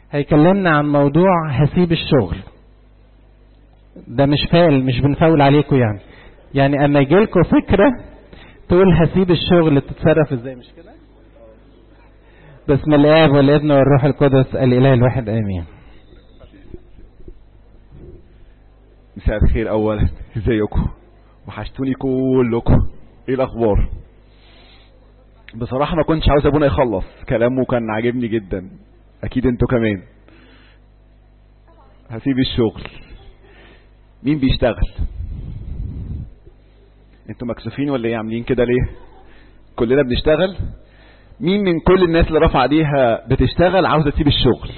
هيكلمنا عن موضوع هسيب الشغل ده مش فاول مش بنفاول عليكم يعني يعني اما يجيلكوا فكرة تقول هسيب الشغل تتصرف ازاي مش كده بسم الاب والابن والروح القدس الاله الواحد امين مساء الخير اولا ازيكم وحشتوني كلكم ايه الاخبار بصراحة ما كنتش عاوز ابونا يخلص كلامه كان عاجبني جدا اكيد انتوا كمان هسيب الشغل مين بيشتغل انتوا مكسوفين ولا ايه عاملين كده ليه كلنا بنشتغل مين من كل الناس اللي رفع ايديها بتشتغل عاوزه تسيب الشغل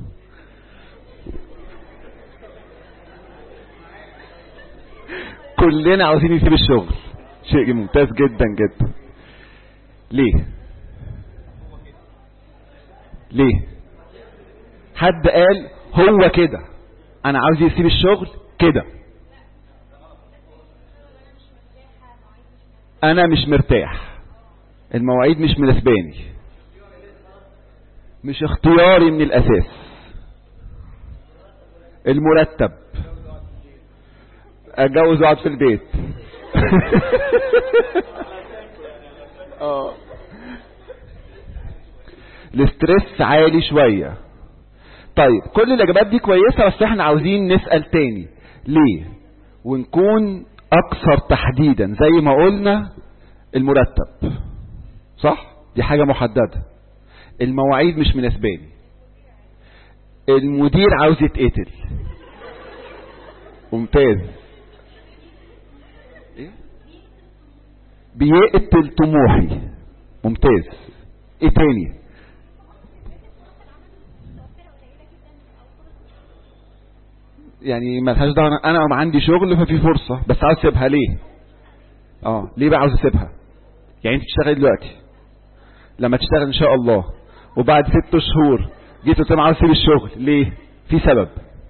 كلنا عاوزين نسيب الشغل شيء ممتاز جدا جدا ليه ليه حد قال هو كده انا عاوز يسيب الشغل كده انا مش مرتاح المواعيد مش مناسباني مش اختياري من الاساس المرتب اتجوز واقعد في البيت اه الاسترس عالي شوية طيب كل الاجابات دي كويسة بس احنا عاوزين نسأل تاني ليه ونكون اكثر تحديدا زي ما قلنا المرتب صح دي حاجة محددة المواعيد مش مناسباني المدير عاوز يتقتل ممتاز إيه؟ بيقتل طموحي ممتاز ايه تاني يعني ملهاش دعوه انا ما عندي شغل ففي فرصه بس عاوز اسيبها ليه اه ليه بقى عاوز اسيبها يعني انت بتشتغلي دلوقتي لما تشتغل ان شاء الله وبعد ست شهور جيت قلت انا عاوز اسيب الشغل ليه في سبب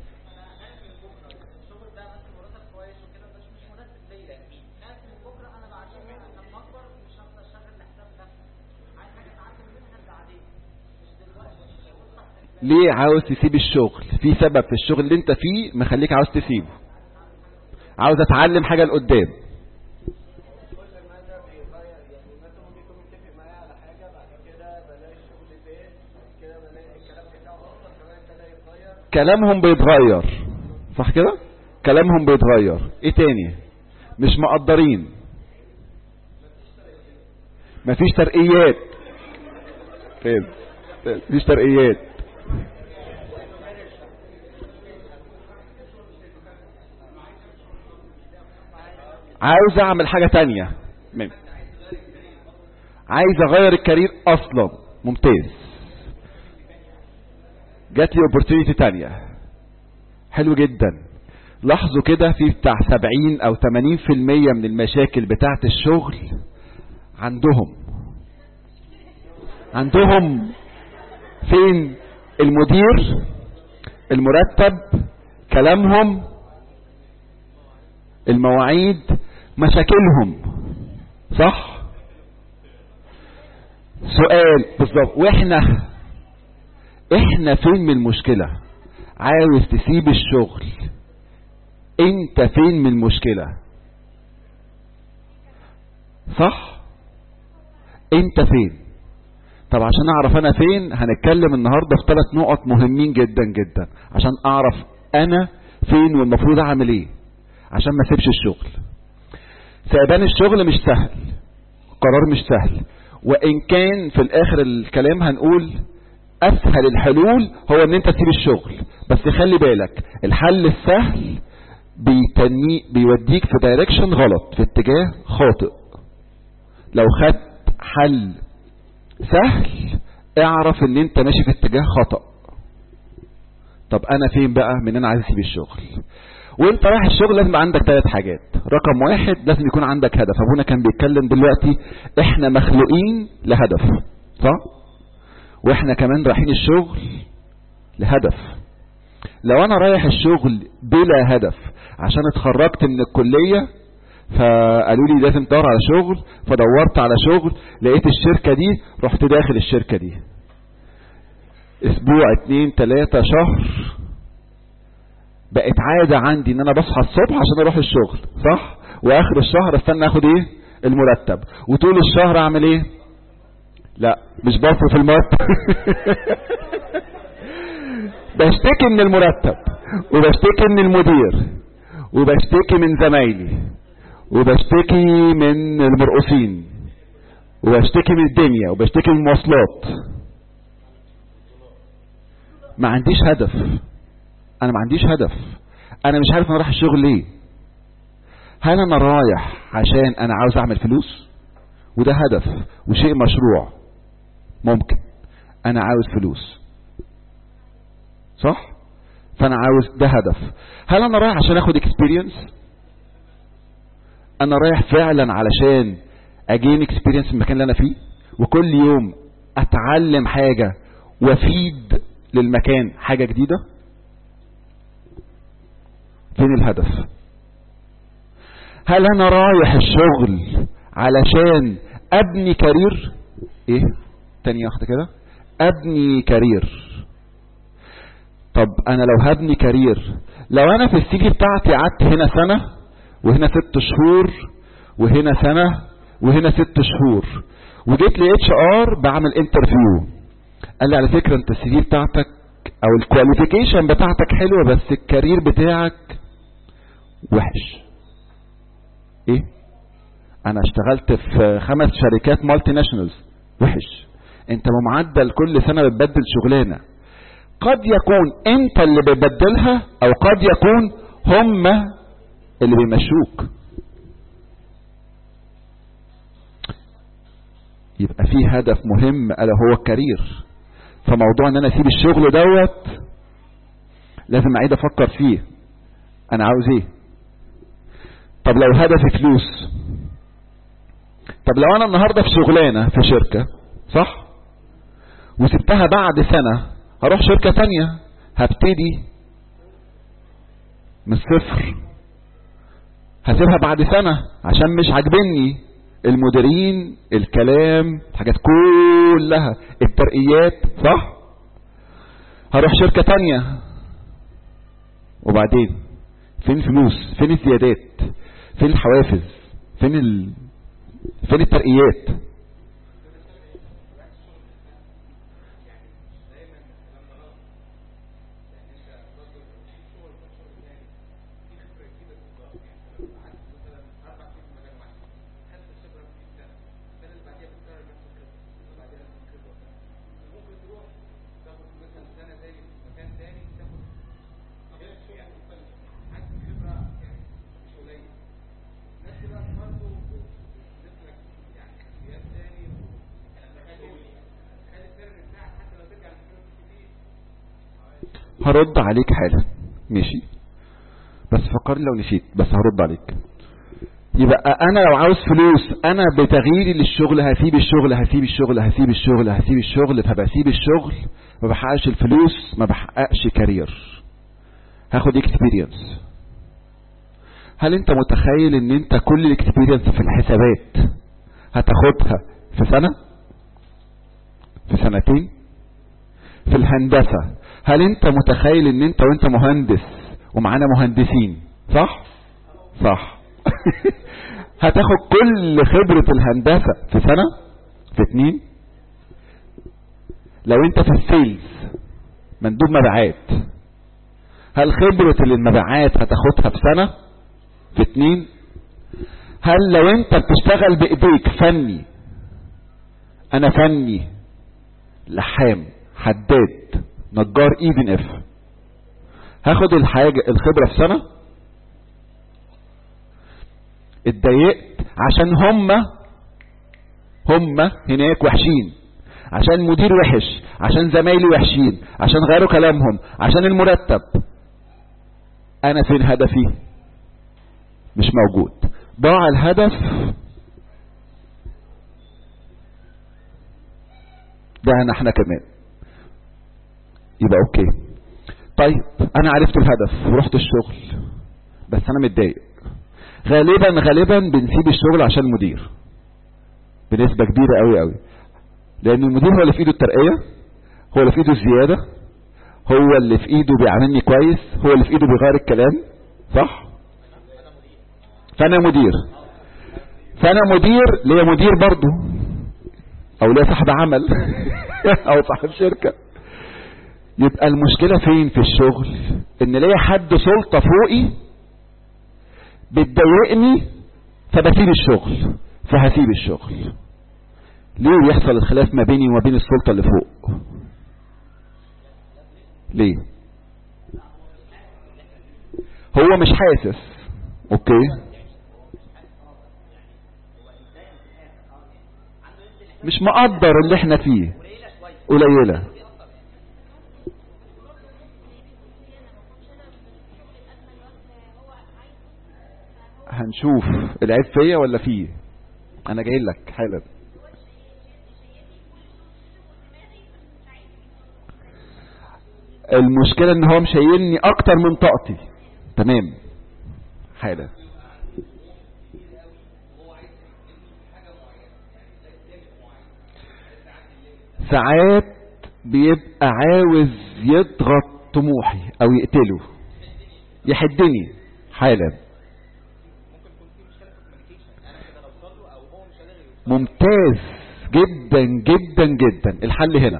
ليه عاوز تسيب الشغل في سبب في الشغل اللي انت فيه مخليك عاوز تسيبه عاوز اتعلم حاجة لقدام كلامهم بيتغير صح كده كلامهم بيتغير ايه تاني مش مقدرين مفيش ترقيات فين مفيش ترقيات عاوز اعمل حاجة تانية من. عايز اغير الكارير اصلا ممتاز جات لي اوبورتونيتي تانية حلو جدا لاحظوا كده في بتاع 70 او 80% من المشاكل بتاعت الشغل عندهم عندهم فين المدير المرتب كلامهم المواعيد مشاكلهم صح سؤال بالظبط واحنا احنا فين من المشكلة عاوز تسيب الشغل انت فين من المشكلة صح انت فين طب عشان اعرف انا فين هنتكلم النهاردة في ثلاث نقط مهمين جدا جدا عشان اعرف انا فين والمفروض اعمل ايه عشان ما اسيبش الشغل سيبان الشغل مش سهل قرار مش سهل وان كان في الاخر الكلام هنقول اسهل الحلول هو ان انت تسيب الشغل بس خلي بالك الحل السهل بيتني بيوديك في دايركشن غلط في اتجاه خاطئ لو خدت حل سهل اعرف ان انت ماشي في اتجاه خطأ طب انا فين بقى من انا عايز اسيب الشغل وانت رايح الشغل لازم عندك ثلاث حاجات رقم واحد لازم يكون عندك هدف ابونا كان بيتكلم دلوقتي احنا مخلوقين لهدف صح واحنا كمان رايحين الشغل لهدف لو انا رايح الشغل بلا هدف عشان اتخرجت من الكلية فقالوا لي لازم تدور على شغل فدورت على شغل لقيت الشركة دي رحت داخل الشركة دي اسبوع اتنين تلاتة شهر بقت عادة عندي ان انا بصحى الصبح عشان اروح الشغل صح واخر الشهر استنى اخد ايه المرتب وطول الشهر اعمل ايه لا مش بصرف المرتب بشتكي من المرتب وبشتكي من المدير وبشتكي من زمايلي وبشتكي من المرقصين وبشتكي من الدنيا وبشتكي من المواصلات ما عنديش هدف انا ما عنديش هدف انا مش عارف انا رايح الشغل ليه هل انا رايح عشان انا عاوز اعمل فلوس وده هدف وشيء مشروع ممكن انا عاوز فلوس صح فانا عاوز ده هدف هل انا رايح عشان اخد اكسبيرينس انا رايح فعلا علشان اجين اكسبيرينس في المكان اللي انا فيه وكل يوم اتعلم حاجة وافيد للمكان حاجة جديدة فين الهدف هل انا رايح الشغل علشان ابني كارير ايه تاني واحدة كده ابني كارير طب انا لو هبني كارير لو انا في السي في بتاعتي قعدت هنا سنة وهنا ست شهور وهنا سنة وهنا ست شهور وجيت لي اتش ار بعمل انترفيو قال لي على فكرة انت السي في بتاعتك او الكواليفيكيشن بتاعتك حلوة بس الكارير بتاعك وحش ايه انا اشتغلت في خمس شركات مالتي ناشونالز وحش انت بمعدل كل سنة بتبدل شغلانة قد يكون انت اللي بتبدلها او قد يكون هم اللي بيمشوك يبقى في هدف مهم الا هو الكارير فموضوع ان انا اسيب الشغل دوت لازم اعيد افكر فيه انا عاوز ايه طب لو هدفي فلوس طب لو انا النهاردة في شغلانة في شركة صح وسبتها بعد سنة هروح شركة تانية هبتدي من الصفر هسيبها بعد سنة عشان مش عاجبني المديرين الكلام الحاجات كلها الترقيات صح هروح شركة تانية وبعدين فين الفلوس فين الزيادات فين الحوافز فين ال... فين الترقيات هرد عليك حالا ماشي بس فكرني لو نسيت بس هرد عليك يبقى انا لو عاوز فلوس انا بتغييري للشغل هسيب الشغل هسيب الشغل هسيب الشغل هسيب الشغل فبسيب الشغل ما بحققش الفلوس ما بحققش كارير هاخد اكسبيرينس هل انت متخيل ان انت كل الاكسبيرينس في الحسابات هتاخدها في سنة في سنتين في الهندسة هل انت متخيل ان انت وانت مهندس ومعانا مهندسين صح صح هتاخد كل خبرة الهندسة في سنة في اتنين لو انت في السيلز مندوب مبيعات هل خبرة المبيعات هتاخدها في سنة في اتنين هل لو انت بتشتغل بايديك فني انا فني لحام حداد نجار ايفن اف هاخد الحاجة الخبرة في سنة اتضايقت عشان هما هما هناك وحشين عشان المدير وحش عشان زمايلي وحشين عشان غيروا كلامهم عشان المرتب انا فين هدفي مش موجود ضاع الهدف ده احنا كمان يبقى اوكي طيب انا عرفت الهدف ورحت الشغل بس انا متضايق غالبا غالبا بنسيب الشغل عشان المدير بنسبة كبيرة قوي قوي لان المدير هو اللي في ايده الترقية هو اللي في ايده الزيادة هو اللي في ايده بيعاملني كويس هو اللي في ايده بيغير الكلام صح فانا مدير فانا مدير ليا مدير برضو او ليا صاحب عمل او صاحب شركة يبقى المشكلة فين في الشغل ان ليا حد سلطة فوقي بتضايقني فبسيب الشغل فهسيب الشغل ليه يحصل الخلاف ما بيني وما بين السلطة اللي فوق ليه هو مش حاسس اوكي مش مقدر اللي احنا فيه قليلة هنشوف العيب فيا ولا فيه انا جاي لك حالا المشكلة ان هو مشيلني اكتر من طاقتي تمام حالا ساعات بيبقى عاوز يضغط طموحي او يقتله يحدني حالا ممتاز جدا جدا جدا الحل هنا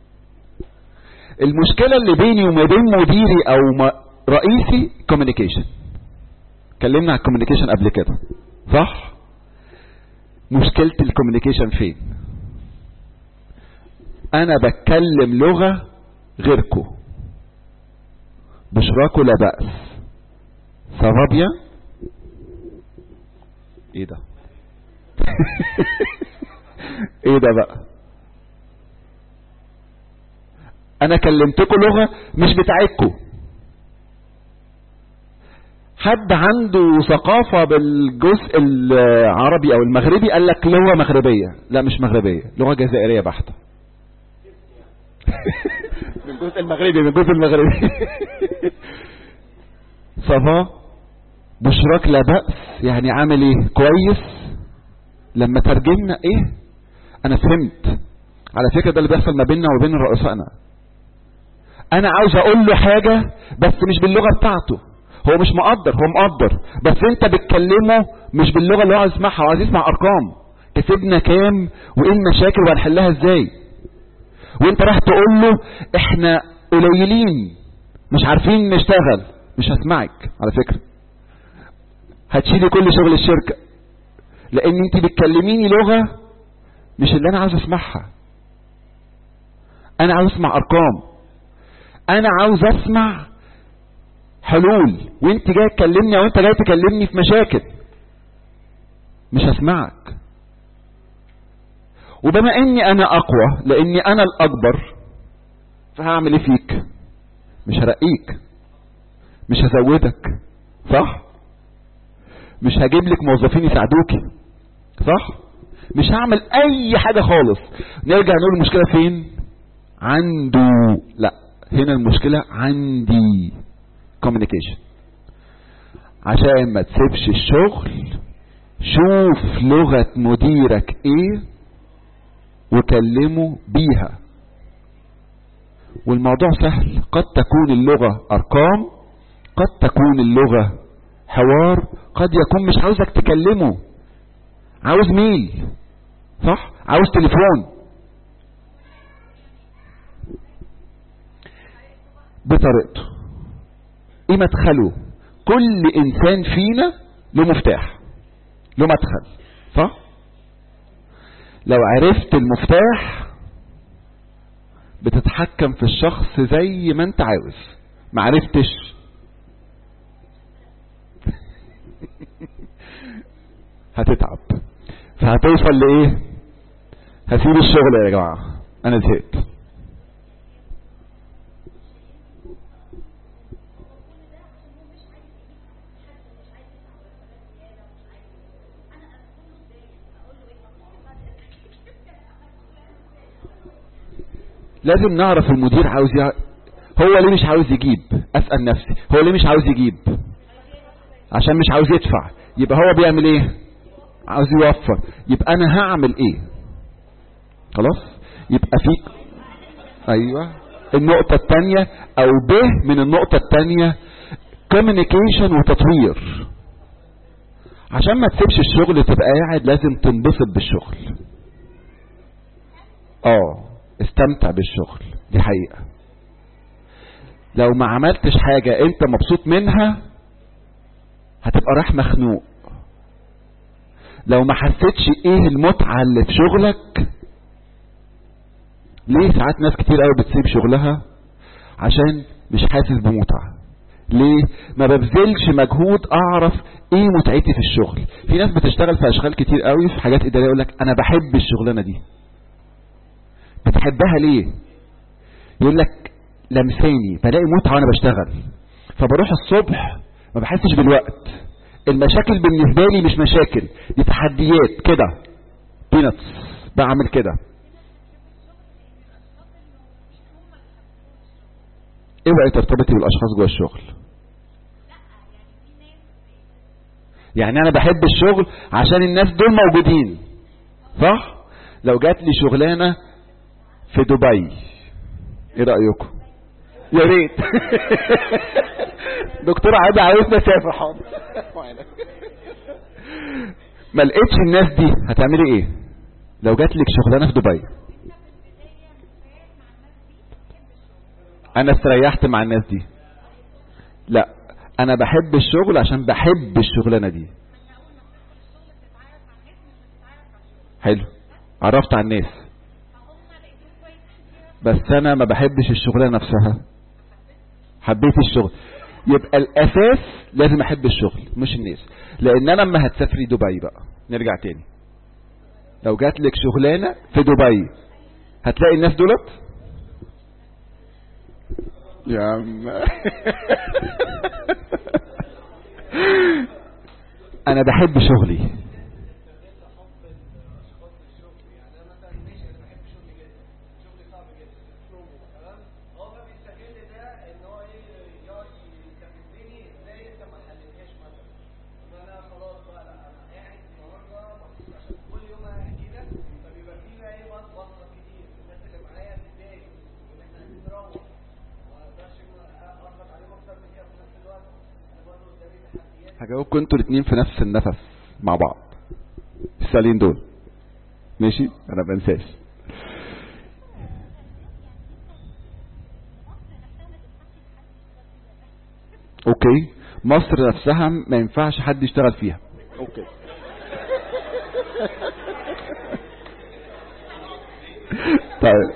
المشكلة اللي بيني وما بين مديري او ما رئيسي كوميونيكيشن اتكلمنا عن الكوميونيكيشن قبل كده صح مشكلة الكوميونيكيشن فين انا بتكلم لغة غيركم بشراكوا لا بأس صوابيا ايه ده ايه ده بقى انا كلمتكم لغة مش بتاعتكم حد عنده ثقافة بالجزء العربي او المغربي قال لك لغة مغربية لا مش مغربية لغة جزائرية بحتة من الجزء المغربي من الجزء المغربي صفا بشراك لا بأس يعني عامل ايه كويس لما ترجمنا ايه انا فهمت على فكرة ده اللي بيحصل ما بيننا وبين رؤسائنا انا عاوز اقول له حاجة بس مش باللغة بتاعته هو مش مقدر هو مقدر بس انت بتكلمه مش باللغة اللي هو عايز يسمعها هو عايز يسمع ارقام كسبنا كام وايه المشاكل وهنحلها ازاي وانت راح تقول له احنا قليلين مش عارفين نشتغل مش هسمعك على فكرة هتشيلي كل شغل الشركة لان انت بتكلميني لغة مش اللي انا عاوز اسمعها انا عاوز اسمع ارقام انا عاوز اسمع حلول وانت جاي تكلمني او انت جاي تكلمني في مشاكل مش هسمعك وبما اني انا اقوى لاني انا الاكبر فهعمل ايه فيك مش هرقيك مش هزودك صح مش هجيب لك موظفين يساعدوكي صح مش هعمل اي حاجة خالص نرجع نقول المشكلة فين عنده لا هنا المشكلة عندي communication عشان ما تسيبش الشغل شوف لغة مديرك ايه وكلمه بيها والموضوع سهل قد تكون اللغة ارقام قد تكون اللغة حوار قد يكون مش عاوزك تكلمه عاوز ميل صح عاوز تليفون بطريقته ايه مدخله كل انسان فينا له مفتاح له مدخل صح لو عرفت المفتاح بتتحكم في الشخص زي ما انت عاوز ما عرفتش هتتعب فهتوصل لايه هسيب الشغل يا جماعة انا زهقت لازم نعرف المدير عاوز يع... هو ليه مش عاوز يجيب اسأل نفسي هو ليه مش عاوز يجيب عشان مش عاوز يدفع يبقى هو بيعمل ايه عاوز يوفر يبقى انا هعمل ايه خلاص يبقى فيك ايوه النقطة التانية او ب من النقطة التانية communication وتطوير عشان ما تسيبش الشغل تبقى قاعد لازم تنبسط بالشغل اه استمتع بالشغل دي حقيقة لو ما عملتش حاجة انت مبسوط منها هتبقى راح مخنوق لو ما حسيتش ايه المتعة اللي في شغلك ليه ساعات ناس كتير قوي بتسيب شغلها عشان مش حاسس بمتعة ليه ما ببذلش مجهود اعرف ايه متعتي في الشغل في ناس بتشتغل في اشغال كتير قوي في حاجات اداريه يقول لك انا بحب الشغلانه دي بتحبها ليه يقول لك لمساني بلاقي متعه وانا بشتغل فبروح الصبح ما بحسش بالوقت المشاكل بالنسبه لي مش مشاكل دي تحديات كده بينتس بعمل كده اوعي ترتبطي بالاشخاص جوه الشغل يعني انا بحب الشغل عشان الناس دول موجودين صح لو جات لي شغلانه في دبي ايه رايكم يا ريت دكتور عادي عاوزنا اسافر حاضر ما لقيتش الناس دي هتعملي ايه لو جات لك شغلانه في دبي انا استريحت مع الناس دي لا انا بحب الشغل عشان بحب الشغلانه دي حلو عرفت على الناس بس انا ما بحبش الشغلانه نفسها حبيت الشغل يبقى الاساس لازم احب الشغل مش الناس لان انا لما هتسافري دبي بقى نرجع تاني لو جات لك شغلانه في دبي هتلاقي الناس دولت يا عم انا بحب شغلي هجاوبكم انتوا الاثنين في نفس النفس مع بعض السؤالين دول ماشي انا بنساش اوكي مصر نفسها ما ينفعش حد يشتغل فيها اوكي طيب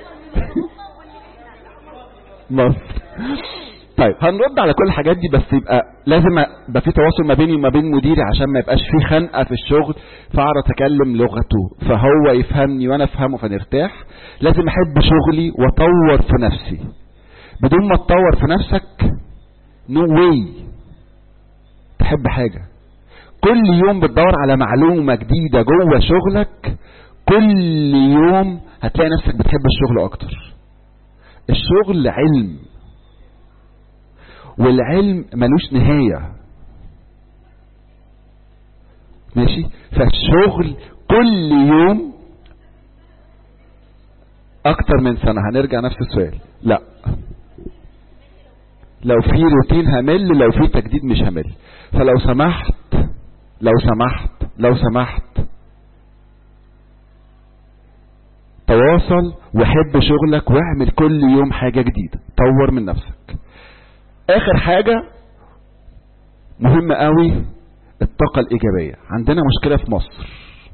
مصر طيب هنرد على كل الحاجات دي بس يبقى لازم يبقى في تواصل ما بيني وما بين مديري عشان ما يبقاش في خنقه في الشغل فاعرف اتكلم لغته فهو يفهمني وانا افهمه فنرتاح لازم احب شغلي واطور في نفسي بدون ما تطور في نفسك نو no واي تحب حاجه كل يوم بتدور على معلومه جديده جوه شغلك كل يوم هتلاقي نفسك بتحب الشغل اكتر الشغل علم والعلم ملوش نهاية ماشي فالشغل كل يوم اكتر من سنة هنرجع نفس السؤال لا لو في روتين همل لو في تجديد مش همل فلو سمحت لو سمحت لو سمحت تواصل وحب شغلك واعمل كل يوم حاجة جديدة طور من نفسك اخر حاجة مهمة قوي الطاقة الايجابية عندنا مشكلة في مصر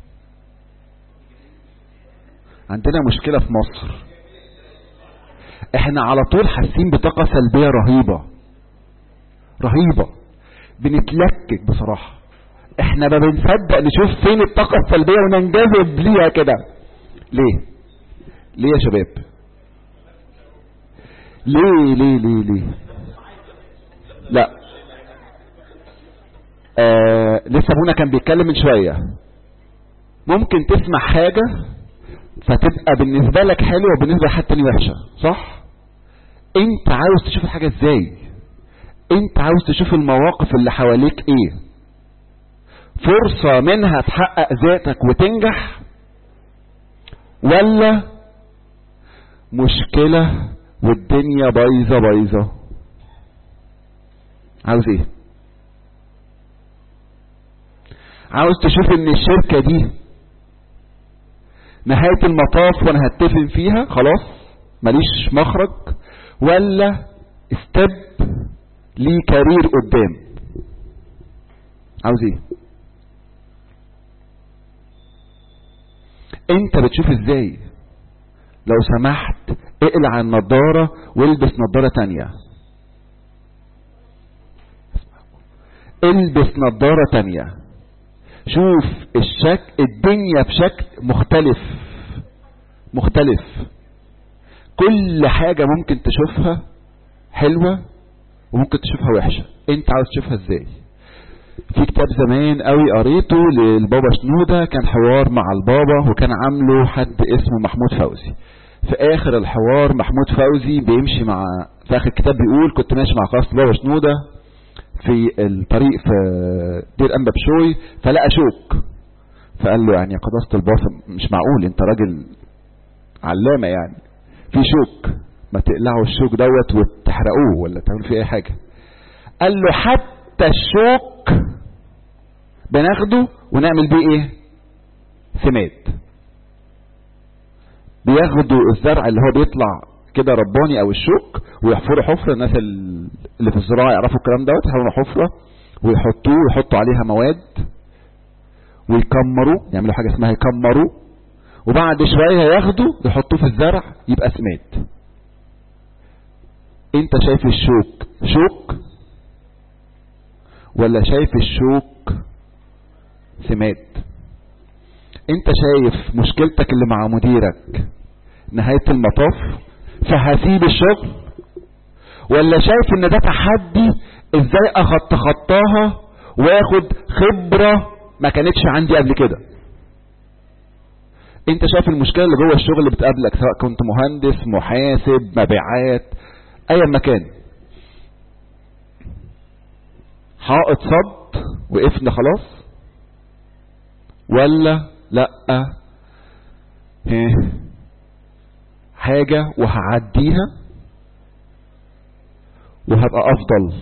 عندنا مشكلة في مصر احنا على طول حاسين بطاقة سلبية رهيبة رهيبة بنتلكك بصراحة احنا ما بنصدق نشوف فين الطاقة السلبية وننجذب ليها كده ليه ليه يا شباب ليه ليه ليه ليه لا آه لسه ابونا كان بيتكلم من شوية ممكن تسمع حاجة فتبقى بالنسبة لك حلوة وبالنسبة لحد تاني وحشة صح انت عاوز تشوف الحاجة ازاي انت عاوز تشوف المواقف اللي حواليك ايه فرصة منها تحقق ذاتك وتنجح ولا مشكلة والدنيا بايظة بايظة عاوز ايه عاوز تشوف ان الشركة دي نهاية المطاف وانا هتفهم فيها خلاص ماليش مخرج ولا استب لي كارير قدام عاوز ايه انت بتشوف ازاي لو سمحت اقلع النضارة والبس نضارة تانية البس نضارة تانية شوف الشكل الدنيا بشكل مختلف مختلف كل حاجة ممكن تشوفها حلوة وممكن تشوفها وحشة انت عاوز تشوفها ازاي في كتاب زمان قوي قريته للبابا شنودة كان حوار مع البابا وكان عامله حد اسمه محمود فوزي في اخر الحوار محمود فوزي بيمشي مع في اخر الكتاب بيقول كنت ماشي مع قصة بابا شنودة في الطريق في دير انبا بشوي فلقى شوك فقال له يعني يا قداسة الباص مش معقول انت راجل علامة يعني في شوك ما تقلعوا الشوك دوت وتحرقوه ولا تعملوا فيه اي حاجة قال له حتى الشوك بناخده ونعمل بيه ايه سماد بياخدوا الزرع اللي هو بيطلع كده رباني او الشوك ويحفروا حفرة الناس اللي في الزراعة يعرفوا الكلام دوت يحفروا حفرة ويحطوه ويحطوا عليها مواد ويكمروا يعملوا حاجة اسمها يكمروا وبعد شوية ياخدوا يحطوه في الزرع يبقى سماد انت شايف الشوك شوك ولا شايف الشوك سماد انت شايف مشكلتك اللي مع مديرك نهاية المطاف فهسيب الشغل ولا شايف ان ده تحدي ازاي اتخطاها واخد خبرة ما كانتش عندي قبل كده انت شايف المشكلة اللي جوه الشغل اللي بتقابلك سواء كنت مهندس محاسب مبيعات ايا مكان حائط صد وقفنا خلاص ولا لا ايه حاجة وهعديها وهبقى افضل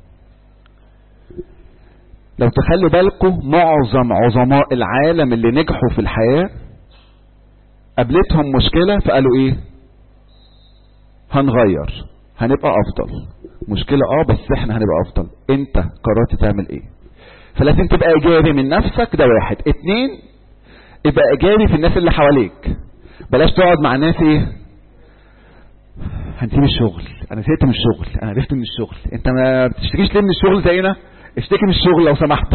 لو تخلوا بالكم معظم عظماء العالم اللي نجحوا في الحياة قابلتهم مشكلة فقالوا ايه هنغير هنبقى افضل مشكلة اه بس احنا هنبقى افضل انت قررت تعمل ايه فلازم تبقى ايجابي من نفسك ده واحد اتنين ابقى ايجابي في الناس اللي حواليك بلاش تقعد مع ناس ايه هنسيب الشغل انا زهقت من الشغل انا عرفت من الشغل انت ما بتشتكيش ليه من الشغل زينا اشتكي من الشغل لو سمحت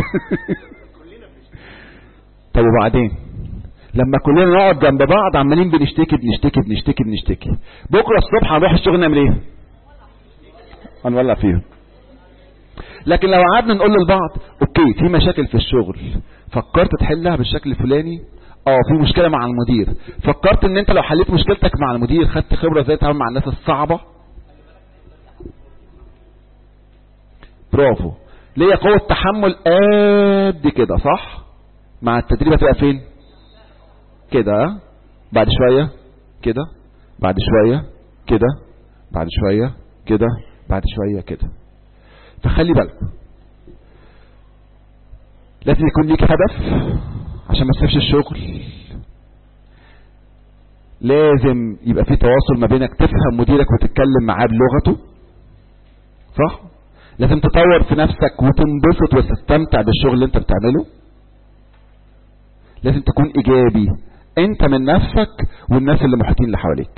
طب وبعدين لما كلنا نقعد جنب بعض عمالين بنشتكي بنشتكي بنشتكي بنشتكي بكره الصبح هنروح الشغل نعمل ايه هنولع فيهم لكن لو قعدنا نقول للبعض اوكي في مشاكل في الشغل فكرت تحلها بالشكل الفلاني اه في مشكله مع المدير فكرت ان انت لو حليت مشكلتك مع المدير خدت خبره ازاي تتعامل مع الناس الصعبه برافو ليا قوه تحمل قد كده صح مع التدريب هتبقى فين كده بعد شويه كده بعد شويه كده بعد شويه كده بعد شويه كده فخلي بالك لازم يكون ليك هدف عشان ما تسيبش الشغل لازم يبقى في تواصل ما بينك تفهم مديرك وتتكلم معاه بلغته صح لازم تطور في نفسك وتنبسط وتستمتع بالشغل اللي انت بتعمله لازم تكون ايجابي انت من نفسك والناس اللي محيطين اللي حواليك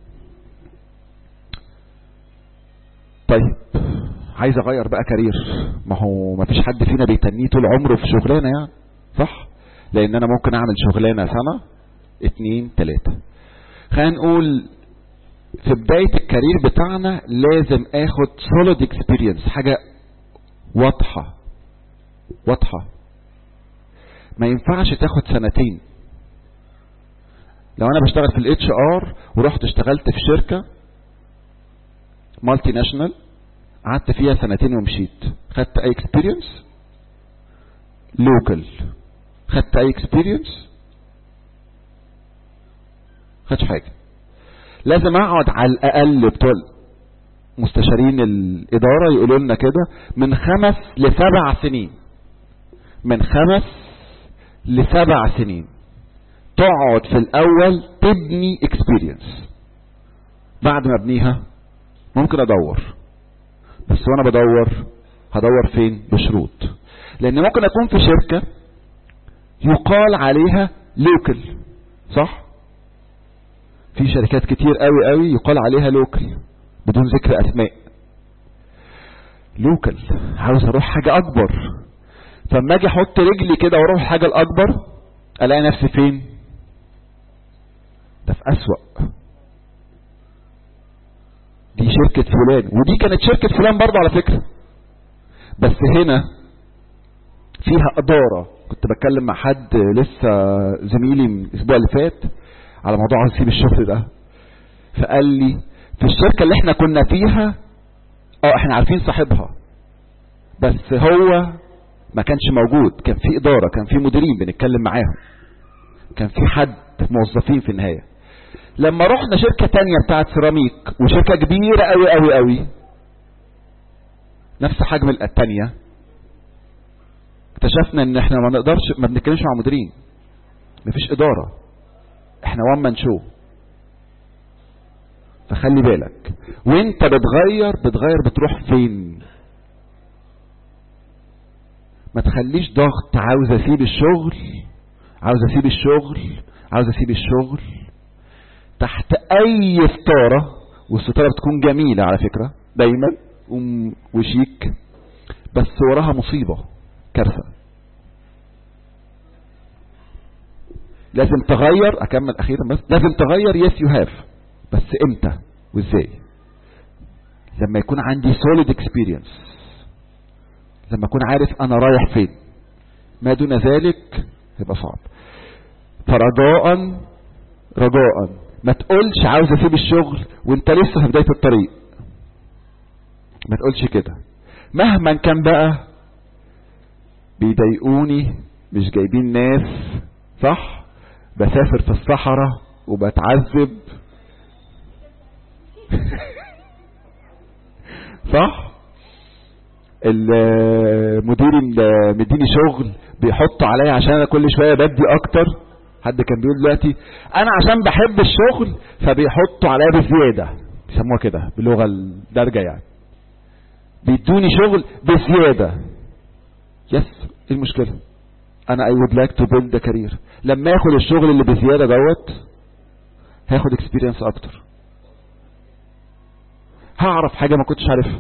طيب عايز اغير بقى كارير ما هو ما فيش حد فينا بيتنيه طول عمره في شغلانه يعني صح لان انا ممكن اعمل شغلانه سنه اتنين تلاته خلينا نقول في بداية الكارير بتاعنا لازم اخد solid experience حاجة واضحة واضحة ما ينفعش تاخد سنتين لو انا بشتغل في الاتش ار ورحت اشتغلت في شركة مالتي ناشونال قعدت فيها سنتين ومشيت خدت اي اكسبيرينس لوكال خدت اي اكسبيرينس خدش حاجة لازم اقعد على الاقل بتوع مستشارين الاداره يقولوا لنا كده من خمس لسبع سنين من خمس لسبع سنين تقعد في الاول تبني اكسبيرينس بعد ما ابنيها ممكن ادور بس وانا بدور هدور فين بشروط لان ممكن اكون في شركة يقال عليها لوكل صح في شركات كتير قوي قوي يقال عليها لوكل بدون ذكر اسماء لوكل عاوز اروح حاجة اكبر فلما اجي احط رجلي كده واروح الحاجة الاكبر الاقي نفسي فين ده في اسوأ دي شركة فلان ودي كانت شركة فلان برضه على فكرة بس هنا فيها إدارة كنت بتكلم مع حد لسه زميلي من الأسبوع اللي فات على موضوع عايز اسيب الشغل ده فقال لي في الشركة اللي احنا كنا فيها اه احنا عارفين صاحبها بس هو ما كانش موجود كان في إدارة كان في مديرين بنتكلم معاهم كان في حد موظفين في النهاية لما رحنا شركة تانية بتاعت سيراميك وشركة كبيرة قوي قوي قوي نفس حجم التانية اكتشفنا ان احنا ما نقدرش ما بنتكلمش مع مديرين مفيش ادارة احنا وان مان شو فخلي بالك وانت بتغير بتغير بتروح فين ما تخليش ضغط عاوز اسيب الشغل عاوز اسيب الشغل عاوز اسيب الشغل تحت اي ستاره والستاره بتكون جميله على فكره دايما وشيك بس وراها مصيبه كارثه لازم تغير اكمل اخيرا بس لازم تغير يس يو هاف بس امتى وازاي لما يكون عندي solid experience لما اكون عارف انا رايح فين ما دون ذلك يبقى صعب فرجاء رجاء ما تقولش عاوز اسيب الشغل وانت لسه في بدايه الطريق ما تقولش كده مهما كان بقى بيضايقوني مش جايبين ناس صح بسافر في الصحراء وبتعذب صح المدير مديني شغل بيحط عليا عشان انا كل شويه بدي اكتر حد كان بيقول دلوقتي انا عشان بحب الشغل فبيحطوا عليا بزياده بيسموها كده باللغه الدارجه يعني بيدوني شغل بزياده يس ايه المشكله انا اي وود لايك تو بيلد كارير لما اخد الشغل اللي بزياده دوت هاخد اكسبيرينس اكتر هعرف حاجه ما كنتش عارفها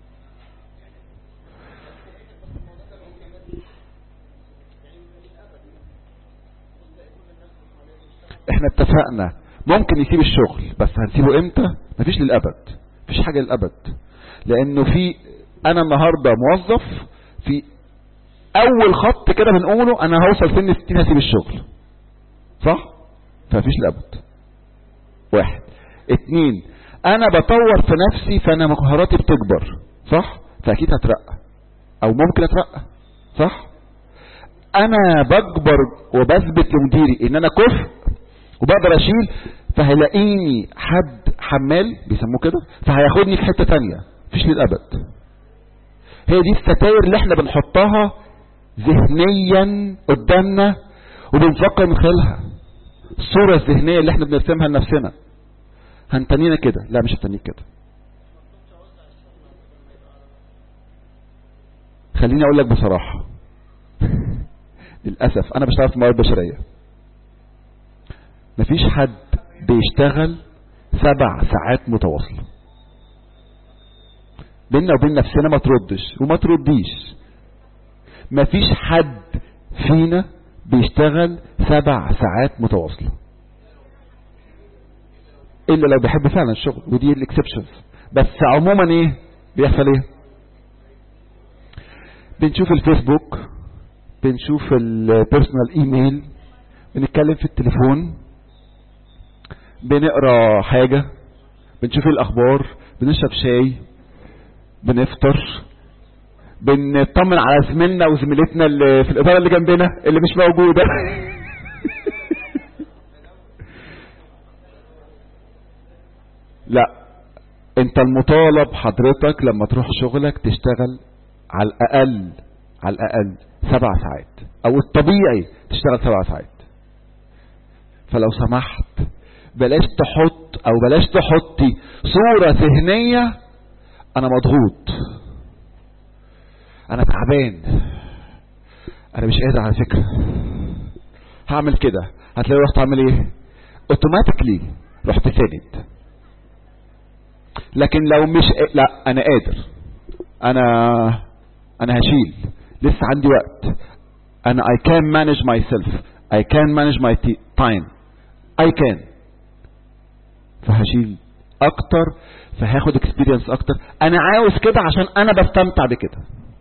احنا اتفقنا ممكن يسيب الشغل بس هنسيبه امتى مفيش للابد مفيش حاجه للابد لانه في انا النهارده موظف في اول خط كده بنقوله انا هوصل سن 60 هسيب الشغل صح فمفيش للابد واحد اتنين انا بطور في نفسي فانا مهاراتي بتكبر صح فاكيد هترقى او ممكن اترقى صح انا بكبر وبثبت لمديري ان انا كفء وبقدر اشيل فهيلاقيني حد حمال بيسموه كده فهياخدني في حته تانية مفيش للابد هي دي الستاير اللي احنا بنحطها ذهنيا قدامنا وبنفكر من خلالها الصورة الذهنية اللي احنا بنرسمها لنفسنا هنتنينا كده لا مش هتنيك كده خليني اقول لك بصراحة للأسف انا بشتغل في موارد بشرية مفيش حد بيشتغل سبع ساعات متواصلة بينا وبين نفسنا ما تردش وما ترديش مفيش حد فينا بيشتغل سبع ساعات متواصلة الا لو بيحب فعلا الشغل ودي الاكسبشنز بس عموما ايه بيحصل ايه بنشوف الفيسبوك بنشوف البيرسونال ايميل بنتكلم في التليفون بنقرا حاجة بنشوف الاخبار بنشرب شاي بنفطر بنطمن على زميلنا وزميلتنا اللي في الاداره اللي جنبنا اللي مش موجوده لا انت المطالب حضرتك لما تروح شغلك تشتغل على الاقل على الاقل سبع ساعات او الطبيعي تشتغل سبع ساعات فلو سمحت بلاش تحط او بلاش تحطي صورة ذهنية انا مضغوط انا تعبان انا مش قادر على فكرة هعمل كده هتلاقي رحت اعمل ايه اوتوماتيكلي رحت ساند لكن لو مش لا انا قادر انا انا هشيل لسه عندي وقت انا I can manage myself I can manage my time I can فهشيل اكتر فهاخد اكسبيرينس اكتر انا عاوز كده عشان انا بستمتع بكده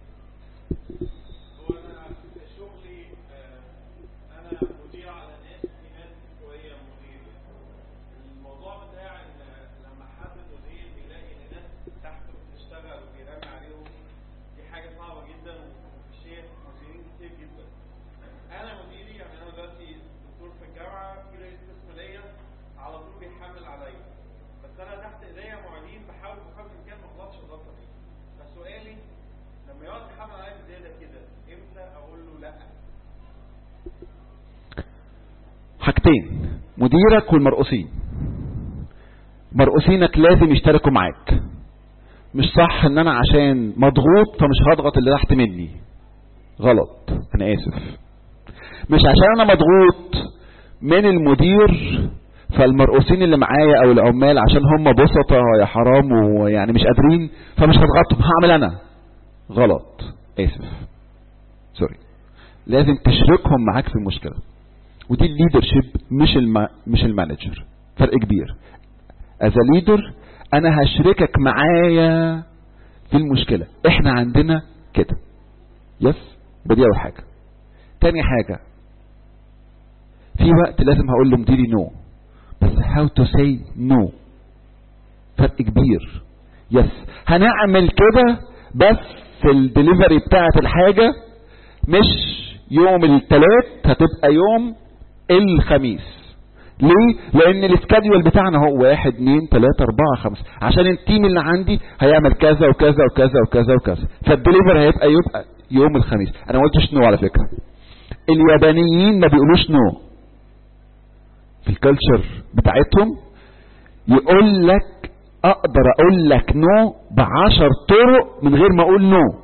حاجتين مديرك والمرؤوسين مرؤوسينك لازم يشتركوا معاك مش صح ان انا عشان مضغوط فمش هضغط اللي تحت مني غلط انا اسف مش عشان انا مضغوط من المدير فالمرؤوسين اللي معايا او العمال عشان هم بسطة يا حرام ويعني مش قادرين فمش هضغطهم هعمل انا غلط اسف سوري لازم تشركهم معاك في المشكله ودي الليدرشيب مش الما مش المانجر فرق كبير از ليدر انا هشركك معايا في المشكله احنا عندنا كده يس بدي اول حاجه تاني حاجه في وقت لازم هقول لمديري نو بس how to say no فرق كبير يس هنعمل كده بس في الدليفري بتاعت الحاجة مش يوم الثلاث هتبقى يوم الخميس ليه؟ لان الاسكاديول بتاعنا هو واحد اتنين تلاتة اربعة خمسة عشان التيم اللي عندي هيعمل كذا وكذا وكذا وكذا وكذا فالدليفر هيبقى يبقى يوم الخميس انا ما قلتش نو على فكرة اليابانيين ما بيقولوش نو في الكالتشر بتاعتهم يقول لك اقدر اقول لك نو بعشر طرق من غير ما اقول نو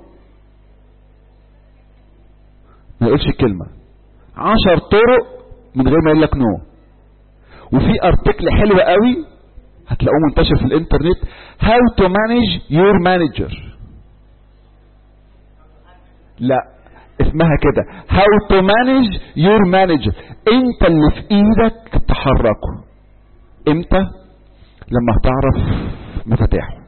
ما يقولش الكلمة عشر طرق من غير ما يقول لك نو وفي ارتكل حلو قوي هتلاقوه منتشر في الانترنت how to manage your manager لا اسمها كده how to manage your manager انت اللي في ايدك تحركه امتى لما هتعرف مفاتيحه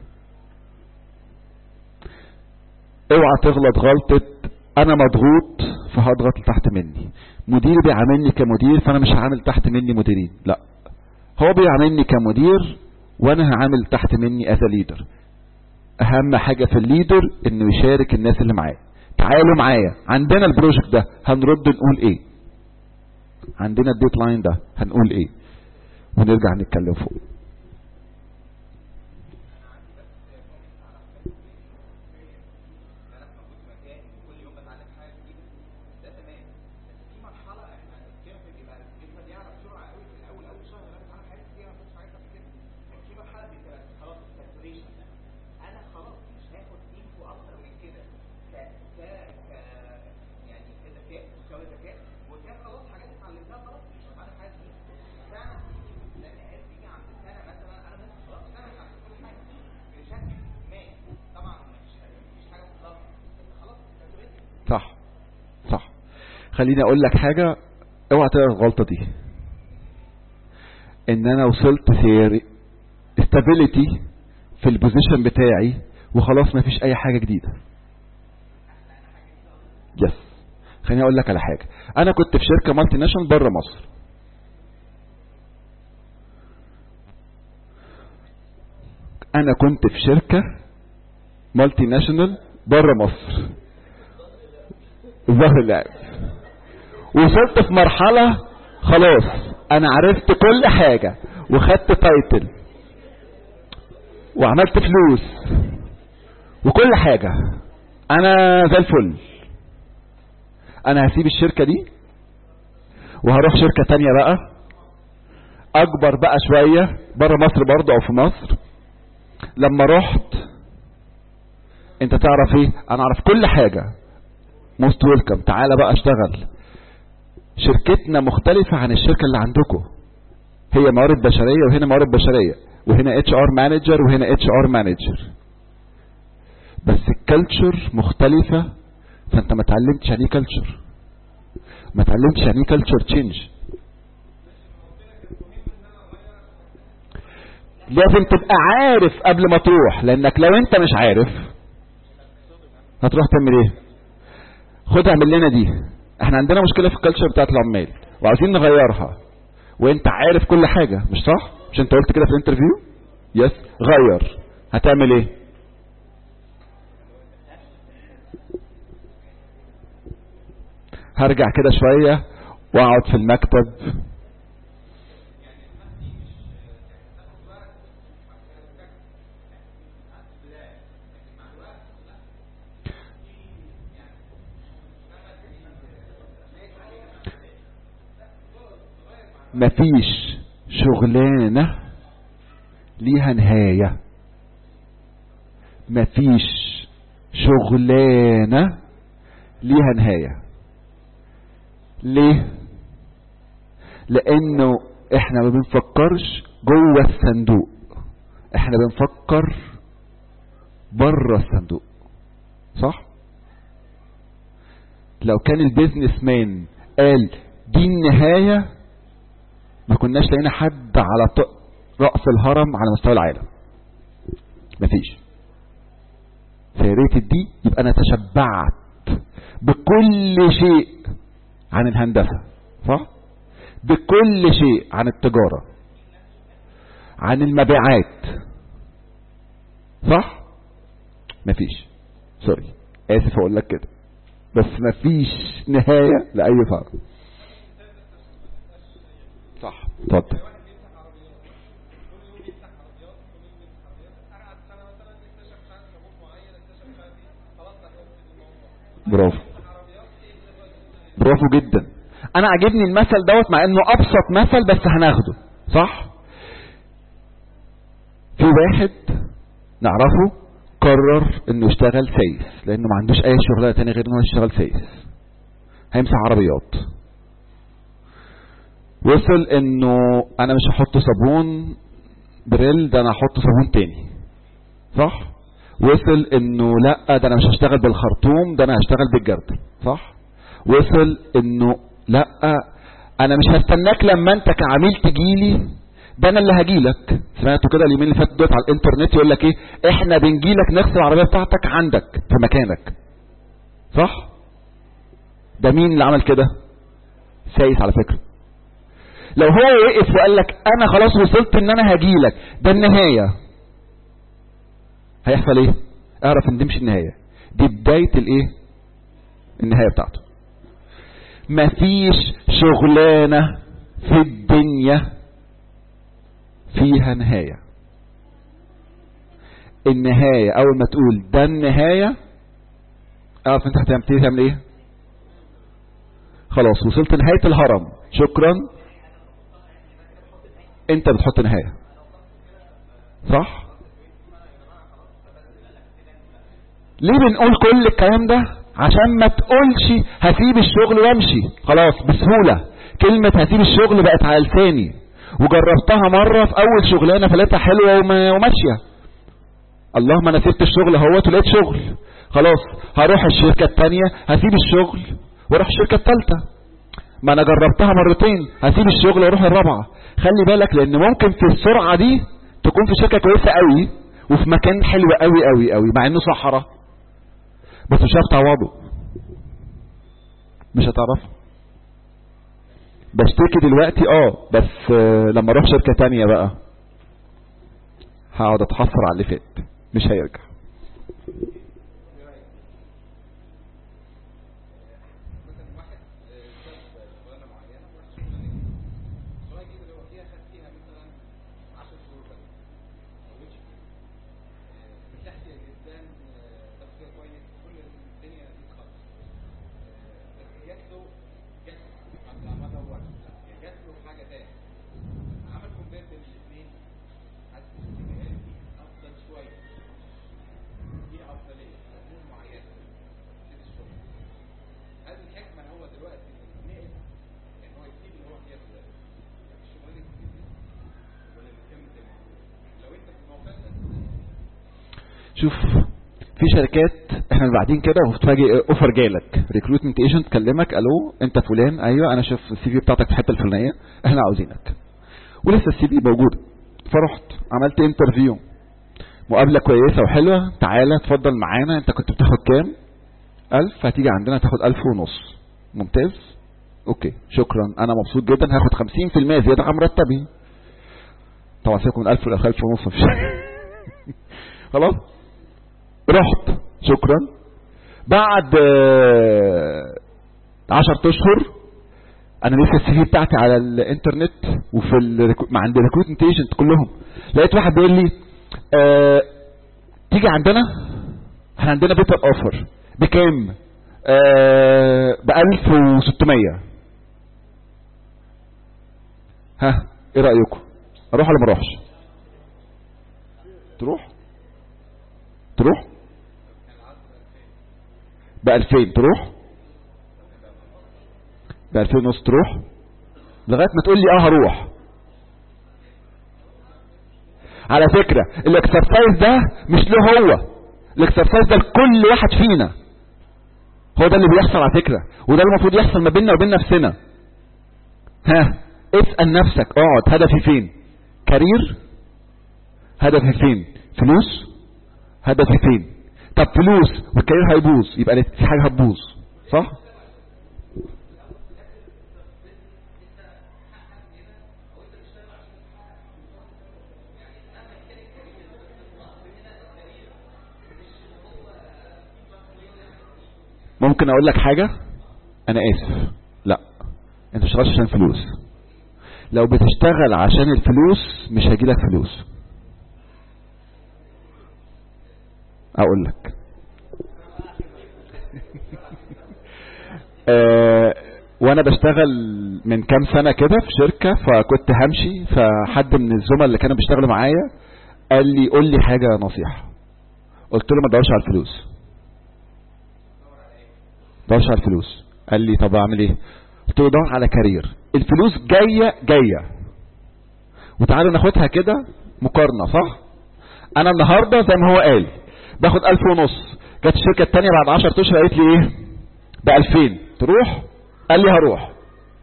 اوعى تغلط غلطة انا مضغوط فهضغط تحت مني مدير بيعاملني كمدير فانا مش هعامل تحت مني مديرين لا هو بيعاملني كمدير وانا هعامل تحت مني از ليدر اهم حاجة في الليدر انه يشارك الناس اللي معاه تعالوا معايا عندنا البروجكت ده هنرد نقول ايه عندنا الديدلاين ده هنقول ايه ونرجع نتكلم فوق صح صح خليني اقول لك حاجة اوعى تقرا الغلطة دي ان انا وصلت في استابيليتي في البوزيشن بتاعي وخلاص ما فيش اي حاجة جديدة يس خليني اقول لك على حاجة انا كنت في شركة مالتي ناشونال بره مصر انا كنت في شركة مالتي ناشونال بره مصر ظهر اللعب وصلت في مرحلة خلاص انا عرفت كل حاجة وخدت تايتل وعملت فلوس وكل حاجة انا زي الفل انا هسيب الشركة دي وهروح شركة تانية بقى اكبر بقى شوية بره مصر برضه او في مصر لما رحت انت تعرف ايه انا اعرف كل حاجة موست ويلكم تعالى بقى اشتغل شركتنا مختلفة عن الشركة اللي عندكم هي موارد بشرية وهنا موارد بشرية وهنا اتش ار مانجر وهنا اتش ار مانجر بس الكالتشر مختلفة فانت ما اتعلمتش يعني ايه كالتشر ما اتعلمتش يعني ايه كالتشر تشينج لازم تبقى عارف قبل ما تروح لانك لو انت مش عارف هتروح تعمل ايه خد اعمل لنا دي احنا عندنا مشكله في الكالتشر بتاعت العمال وعايزين نغيرها وانت عارف كل حاجه مش صح مش انت قلت كده في الانترفيو يس غير هتعمل ايه هرجع كده شويه واقعد في المكتب مفيش شغلانة ليها نهاية مفيش شغلانة ليها نهاية ليه لانه احنا ما بنفكرش جوه الصندوق احنا بنفكر بره الصندوق صح لو كان البيزنس مان قال دي النهايه ما كناش لقينا حد على رأس الهرم على مستوى العالم مفيش فياريت دي يبقى انا تشبعت بكل شيء عن الهندسة صح بكل شيء عن التجارة عن المبيعات صح مفيش سوري اسف اقول لك كده بس مفيش نهاية لأي فرق صح اتفضل برافو برافو جدا انا عجبني المثل دوت مع انه ابسط مثل بس هناخده صح في واحد نعرفه قرر انه يشتغل سيس لانه ما عندوش اي شغلانه تاني غير انه يشتغل سيس هيمسح عربيات وصل انه انا مش هحط صابون بريل ده انا هحط صابون تاني صح وصل انه لا ده انا مش هشتغل بالخرطوم ده انا هشتغل بالجردل صح وصل انه لا انا مش هستناك لما انت كعميل تجيلي ده انا اللي هجيلك سمعتوا كده اليومين اللي فاتوا دول على الانترنت يقول لك ايه احنا بنجيلك نغسل العربيه بتاعتك عندك في مكانك صح ده مين اللي عمل كده سايس على فكره لو هو وقف وقال لك انا خلاص وصلت ان انا هجيلك ده النهايه هيحصل ايه اعرف ان دي مش النهايه دي بدايه الايه النهايه بتاعته مفيش شغلانه في الدنيا فيها نهايه النهايه اول ما تقول ده النهايه اعرف انت هتعمل تعمل ايه خلاص وصلت نهايه الهرم شكرا انت بتحط نهايه صح ليه بنقول كل الكلام ده عشان ما تقولش هسيب الشغل وامشي خلاص بسهولة كلمة هسيب الشغل بقت على لساني وجربتها مرة في اول شغلانة فلقيتها حلوة وماشية اللهم انا سبت الشغل اهوت ولقيت شغل خلاص هروح الشركة التانية هسيب الشغل واروح الشركة التالتة ما انا جربتها مرتين هسيب الشغل واروح الرابعة خلي بالك لان ممكن في السرعة دي تكون في شركة كويسة قوي وفي مكان حلو قوي قوي قوي مع انه صحراء بس مش هتعوضه مش هتعرف بشتكي دلوقتي اه بس آه لما اروح شركة تانية بقى هقعد اتحسر على اللي فات مش هيرجع شوف في شركات احنا بعدين كده وتفاجئ اوفر جالك ريكروتمنت ايجنت كلمك الو انت فلان ايوه انا شايف السي في بتاعتك في الحته الفلانيه احنا عاوزينك ولسه السي في موجود فرحت عملت انترفيو مقابله كويسه وحلوه تعالى اتفضل معانا انت كنت بتاخد كام ألف هتيجي عندنا تاخد ألف ونص ممتاز اوكي شكرا انا مبسوط جدا هاخد 50% زياده عن مرتبي طبعا سيبكم من 1000 ولا 1000 ونص مفيش خلاص رحت شكرا بعد 10 اشهر انا لسه السي في بتاعتي على الانترنت وفي الريكو... مع عند الريكروتمنت ايجنت كلهم لقيت واحد بيقول لي آه... تيجي عندنا احنا عندنا بيتر اوفر بكام آه... ب 1600 ها ايه رايكم اروح ولا ما اروحش تروح تروح ب 2000 تروح ب 2000 ونص تروح لغايه ما تقول لي اه هروح على فكره الاكسرسايز ده مش له هو الاكسرسايز ده لكل واحد فينا هو ده اللي بيحصل على فكره وده اللي المفروض يحصل ما بيننا وبين نفسنا ها اسال نفسك اقعد هدفي فين كارير هدفي فين فلوس هدفي فين طب فلوس والكارير هيبوظ يبقى في حاجه هتبوظ صح ممكن اقول لك حاجة انا اسف لا انت مش عشان فلوس لو بتشتغل عشان الفلوس مش هيجيلك فلوس اقول لك أه وانا بشتغل من كام سنة كده في شركة فكنت همشي فحد من الزملاء اللي كانوا بيشتغلوا معايا قال لي قول لي حاجة نصيحة قلت له ما تدورش على الفلوس دورش على الفلوس قال لي طب اعمل ايه قلت له دور على كارير الفلوس جايه جايه وتعالوا ناخدها كده مقارنه صح انا النهارده زي ما هو قال باخد ألف ونص جت الشركه الثانيه بعد 10 اشهر قالت لي ايه ب 2000 تروح قال لي هروح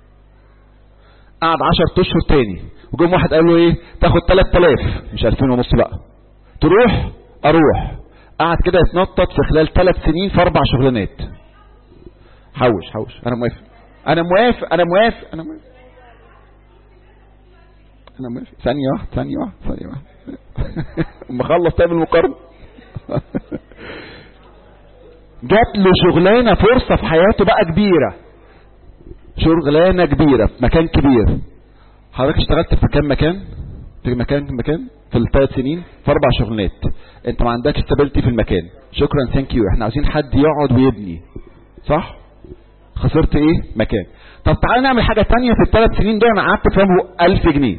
قعد 10 اشهر تاني وجم واحد قال له ايه تاخد 3000 مش 2000 ونص بقى تروح اروح قعد كده يتنطط في خلال ثلاث سنين في اربع شغلانات حوش حوش انا موافق انا موافق انا موافق انا موافق انا موافق ثانية واحدة ثانية واحدة ثانية واحدة اما اخلص تعمل مقارنة جات له شغلانة فرصة في حياته بقى كبيرة شغلانة كبيرة في مكان كبير حضرتك اشتغلت في كام مكان في مكان في مكان في الثلاث سنين في اربع شغلانات انت ما عندكش استابيلتي في المكان شكرا ثانك يو احنا عايزين حد يقعد ويبني صح خسرت ايه مكان طب تعالى نعمل حاجة تانية في الثلاث سنين دول انا قعدت فيهم ألف جنيه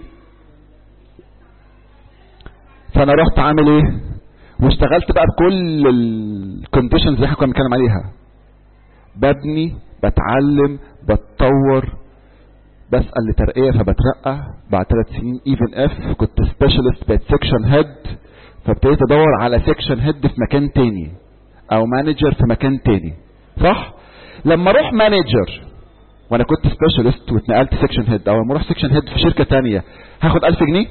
فانا رحت عامل ايه واشتغلت بقى بكل الكونديشنز اللي احنا كنا بنتكلم عليها ببني بتعلم بتطور بسأل لترقية فبترقى بعد ثلاث سنين ايفن اف كنت سبيشالست بقيت سيكشن هيد فابتديت ادور على سيكشن هيد في مكان تاني او مانجر في مكان تاني صح لما اروح مانجر وانا كنت سبيشالست واتنقلت سيكشن هيد او لما اروح سيكشن هيد في شركه تانية هاخد 1000 جنيه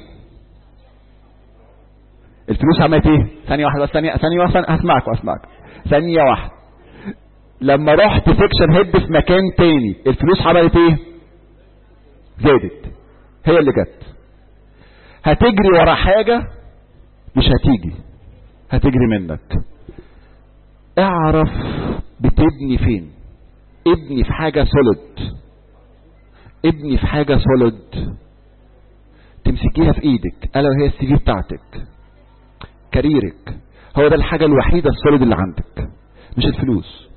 الفلوس عملت ايه ثانيه واحده بس ثانيه ثانيه واحده هسمعك واسمعك ثانيه واحده لما رحت سيكشن هيد في مكان تاني الفلوس عملت ايه زادت هي اللي جت هتجري ورا حاجه مش هتيجي هتجري منك اعرف بتبني فين ابني في حاجة سوليد ابني في حاجة سوليد تمسكيها في ايدك الا وهي السي في بتاعتك كاريرك هو ده الحاجة الوحيدة السوليد اللي عندك مش الفلوس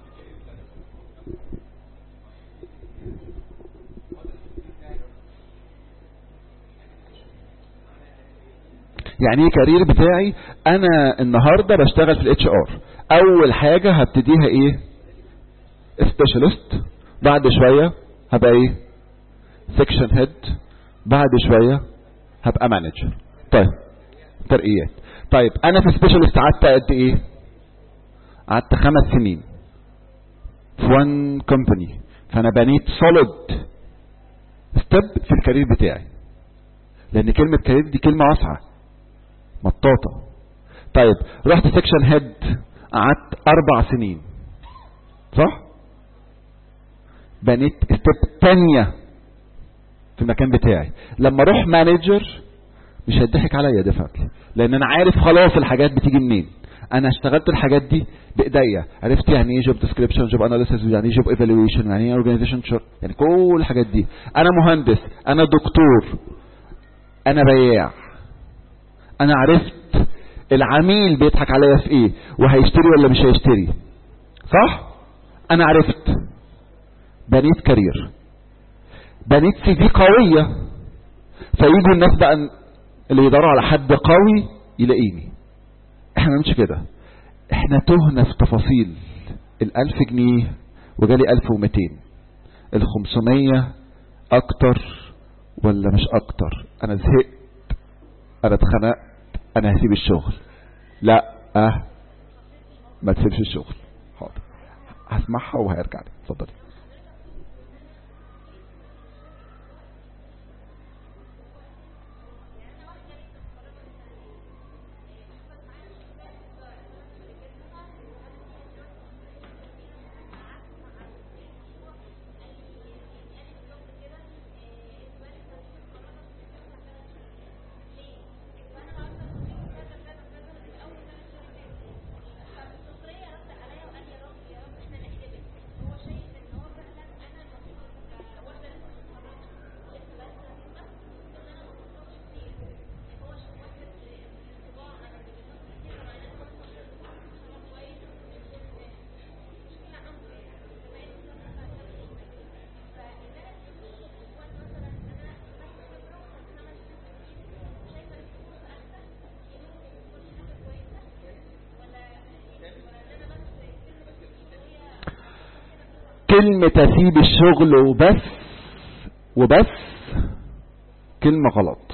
يعني ايه كارير بتاعي انا النهاردة بشتغل في الاتش ار اول حاجة هبتديها ايه سبيشالست بعد شوية هبقى ايه سكشن هيد بعد شوية هبقى مانجر طيب ترقيات طيب انا في سبيشالست قعدت قد ايه قعدت خمس سنين في وان كومباني فانا بنيت سوليد ستيب في الكارير بتاعي لان كلمة كارير دي كلمة واسعة مطاطة طيب رحت سكشن هيد قعدت اربع سنين صح بنيت ستيب تانية في المكان بتاعي لما اروح مانجر مش هيضحك عليا ديفنتلي لان انا عارف خلاص الحاجات بتيجي منين انا اشتغلت الحاجات دي بايديا عرفت يعني ايه جوب ديسكريبشن جوب اناليسيس يعني ايه جوب ايفالويشن يعني ايه اورجانيزيشن شارت يعني كل الحاجات دي انا مهندس انا دكتور انا بياع انا عرفت العميل بيضحك عليا في ايه وهيشتري ولا مش هيشتري صح انا عرفت بنيت كارير بنيت سي في قويه فيجوا الناس بقى اللي يدوروا على حد قوي يلاقيني احنا مش كده احنا تهنا في تفاصيل الالف جنيه وجالي الف ومتين الخمسمية اكتر ولا مش اكتر انا زهقت انا اتخنقت انا هسيب الشغل لا اه ما تسيبش الشغل حاضر هسمعها وهيرجع لي اتفضلي كلمة اسيب الشغل وبس وبس كلمة غلط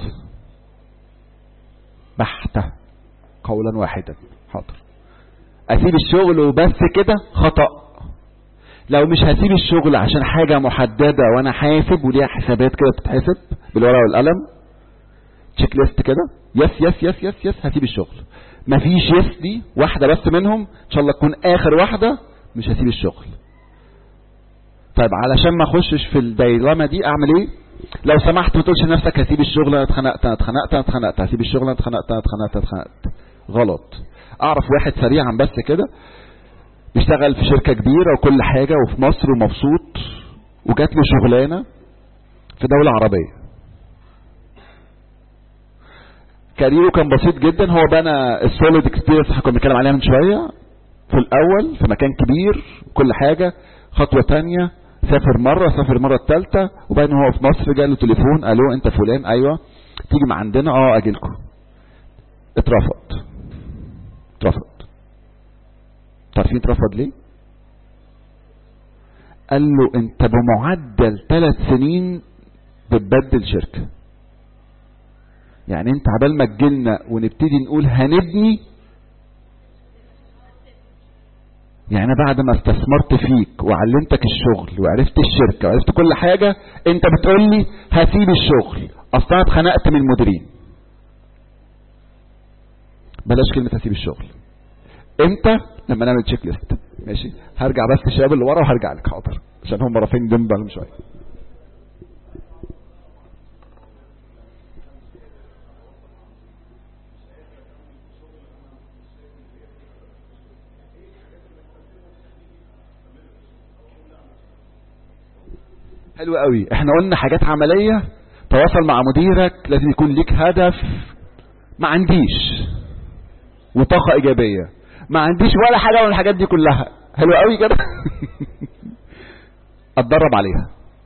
بحتة قولا واحدا حاضر اسيب الشغل وبس كده خطأ لو مش هسيب الشغل عشان حاجة محددة وانا حاسب وليها حسابات كده بتتحسب بالورقة والقلم تشيك ليست كده يس يس يس يس يس هسيب الشغل مفيش يس دي واحدة بس منهم ان شاء الله تكون اخر واحدة مش هسيب الشغل طيب علشان ما اخشش في الديلما دي اعمل ايه لو سمحت ما تقولش لنفسك هسيب الشغل انا اتخنقت انا اتخنقت انا اتخنقت هسيب الشغل انا اتخنقت انا اتخنقت انا اتخنقت غلط اعرف واحد سريعا بس كده بيشتغل في شركة كبيرة وكل حاجة وفي مصر ومبسوط وجات له شغلانة في دولة عربية كاريره كان بسيط جدا هو بنى السوليد اكسبيرينس اللي كنا بنتكلم عليها من شوية في الاول في مكان كبير كل حاجة خطوة تانية سافر مرة سافر مرة التالتة وبعدين هو في مصر جاله تليفون الو انت فلان ايوه تيجي مع عندنا اه اجيلكم اترفض اترفض تعرفين اترفض ليه قال له انت بمعدل ثلاث سنين بتبدل شركة يعني انت عبال ما تجيلنا ونبتدي نقول هنبني يعني بعد ما استثمرت فيك وعلمتك الشغل وعرفت الشركة وعرفت كل حاجة انت بتقول لي هسيب الشغل اصلا اتخنقت من المديرين بلاش كلمة هسيب الشغل امتى لما نعمل تشيك ليست ماشي هرجع بس الشباب اللي ورا وهرجع لك حاضر عشان هم رافعين دم شويه حلو قوي احنا قلنا حاجات عملية تواصل مع مديرك لازم يكون ليك هدف ما عنديش وطاقة ايجابية ما عنديش ولا حاجة من الحاجات دي كلها حلو قوي كده اتدرب عليها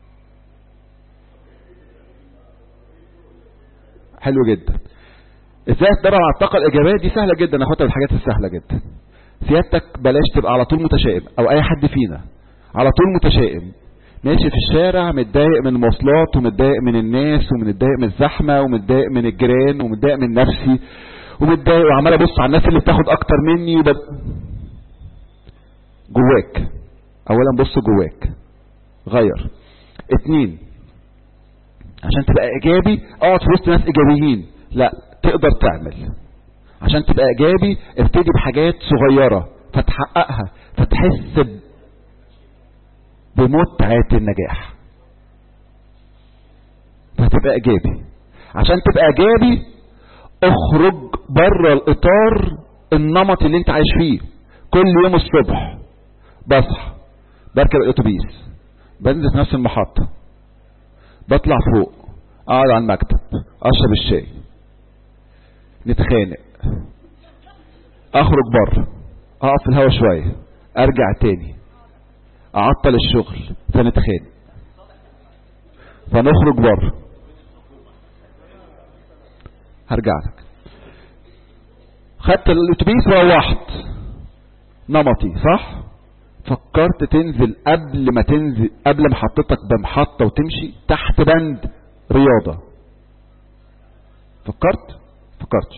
حلو جدا ازاي اتدرب على الطاقة الايجابية دي سهلة جدا اخدها من الحاجات السهلة جدا سيادتك بلاش تبقى على طول متشائم او اي حد فينا على طول متشائم ماشي في الشارع متضايق من المواصلات ومتضايق من الناس ومتضايق من الزحمة ومتضايق من الجيران ومتضايق من نفسي ومتضايق وعمال ابص على الناس اللي بتاخد اكتر مني وب... جواك اولا بص جواك غير اتنين عشان تبقى ايجابي اقعد في وسط ناس ايجابيين لا تقدر تعمل عشان تبقى ايجابي ابتدي بحاجات صغيرة فتحققها فتحس ب- بمتعة النجاح فتبقى ايجابي عشان تبقى ايجابي اخرج بره الاطار النمطي اللي انت عايش فيه كل يوم الصبح بصحى بركب الاتوبيس بنزل في نفس المحطة بطلع فوق اقعد على المكتب اشرب الشاي نتخانق اخرج بره اقف في الهوا شوية ارجع تاني اعطل الشغل فنتخانق فنخرج بره هرجع لك خدت الاتوبيس وروحت نمطي صح فكرت تنزل قبل ما تنزل قبل محطتك بمحطة وتمشي تحت بند رياضة فكرت فكرتش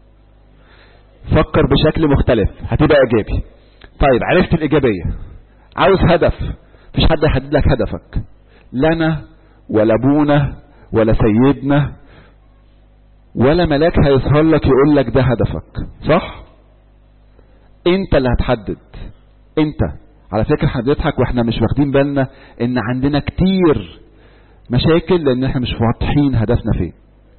فكر بشكل مختلف هتبقى ايجابي طيب عرفت الايجابية عاوز هدف مفيش حد يحدد لك هدفك لا انا ولا ابونا ولا سيدنا ولا ملاك هيظهر لك يقول لك ده هدفك صح انت اللي هتحدد انت على فكرة احنا بنضحك واحنا مش واخدين بالنا ان عندنا كتير مشاكل لان احنا مش واضحين هدفنا فين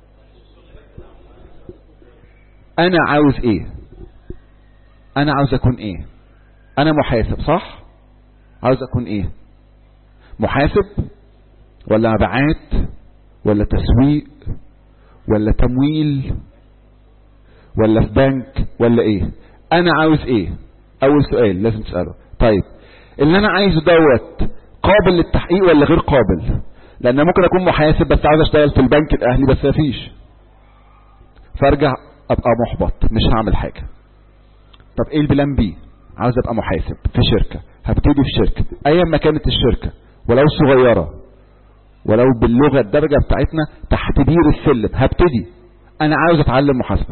انا عاوز ايه انا عاوز اكون ايه انا محاسب صح عاوز اكون ايه محاسب ولا مبيعات ولا تسويق ولا تمويل ولا في بنك ولا ايه انا عاوز ايه اول سؤال لازم تسأله طيب اللي انا عايزه دوت قابل للتحقيق ولا غير قابل لان ممكن اكون محاسب بس عاوز اشتغل في البنك الاهلي بس مفيش فارجع ابقى محبط مش هعمل حاجة طب ايه البلان بي عاوز ابقى محاسب في شركة هبتدي في شركة ايا ما كانت الشركة ولو صغيرة ولو باللغة الدرجة بتاعتنا تحت بير السلم هبتدي انا عاوز اتعلم محاسبة